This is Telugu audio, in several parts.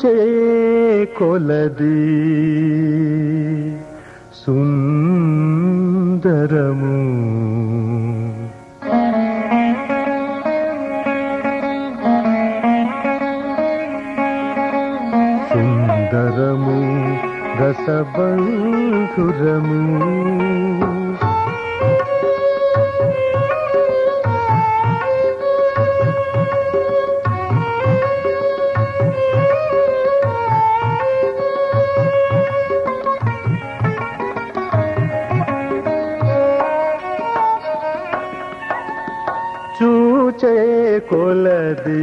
చూచే కొలది సుందరము సుందరము రసబంధురము చూచే కొలది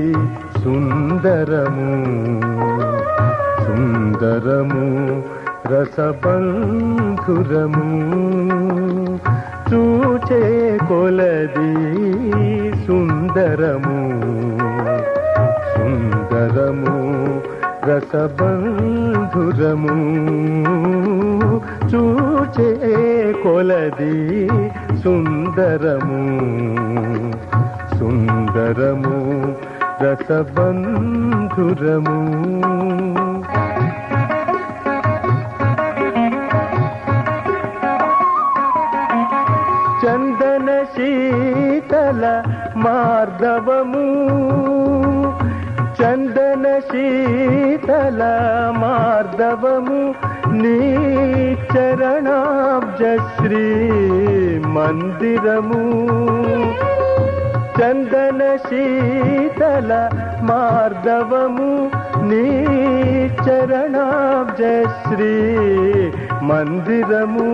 సుందరము సుందరము రసబంధురము చూచే కొలది సుందరము సుందరము రసబంధురము చూచే కొలది సుందరము సుందరము రసబంధురము చందన శీతల మార్గవము చందన శీతల మార్గవము నీ చరణాబ్జ శ్రీ మందిరము చందన శీతల మార్గవము నీ చరణాబ్జ శ్రీ మందిరము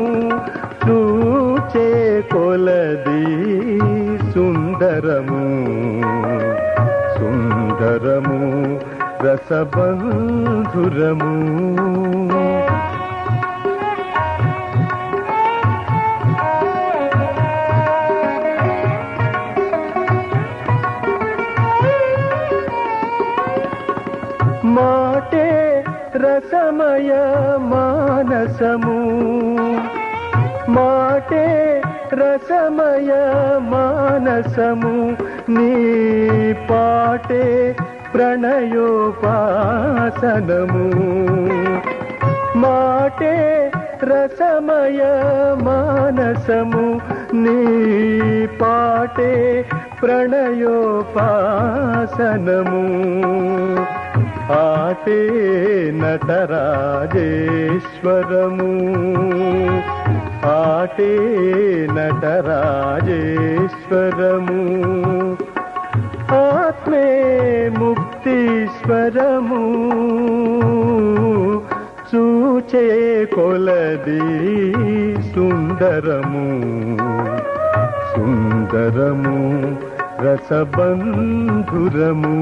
చూచే కొలది సుందరము సుందరము రసబంధురము మాటే రసమయ మానసము మాటే రసమయ మానసము నీ పాటే ప్రణయోపాసనము మాటే రసమయ మానసము నీ పాటే ప్రణయోపాసనము ఆటే నటరాజేశ్వరము ఆటే నటరాజేశ్వరము ఆత్మే ముక్తీశ్వరము చూచే కొలది సుందరము సుందరము రసబంధురము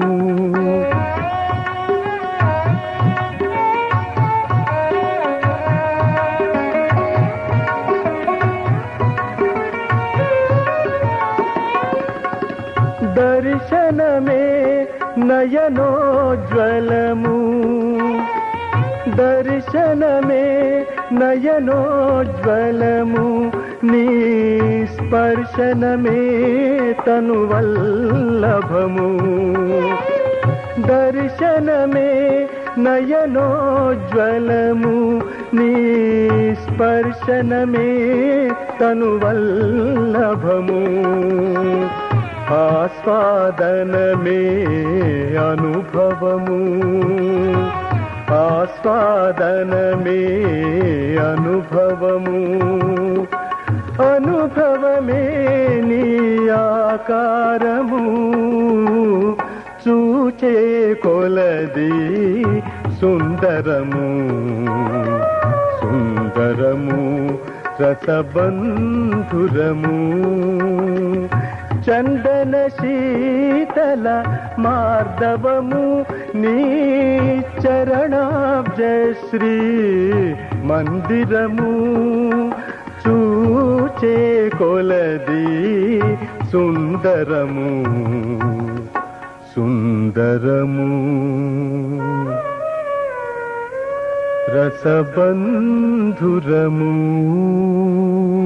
దర్శనమే నయనోజ్వలము దర్శనమే నయనోజ్వలము నీ స్పర్శనమే తనువల్లభము దర్శనమే నయనోజ్వలము నీ స్పర్శనమే తనువల్లభము ఆస్వాదనమే అనుభవము ఆస్వాదనమే అనుభవము అనుభవమే నీ ఆకారము చూచే కొలది సుందరము సుందరము రసబంధురము చందన శీతల మార్దవము నీ చరణాబ్జ శ్రీ మందిరము చూచే కొలది సుందరము సుందరము రసబంధురము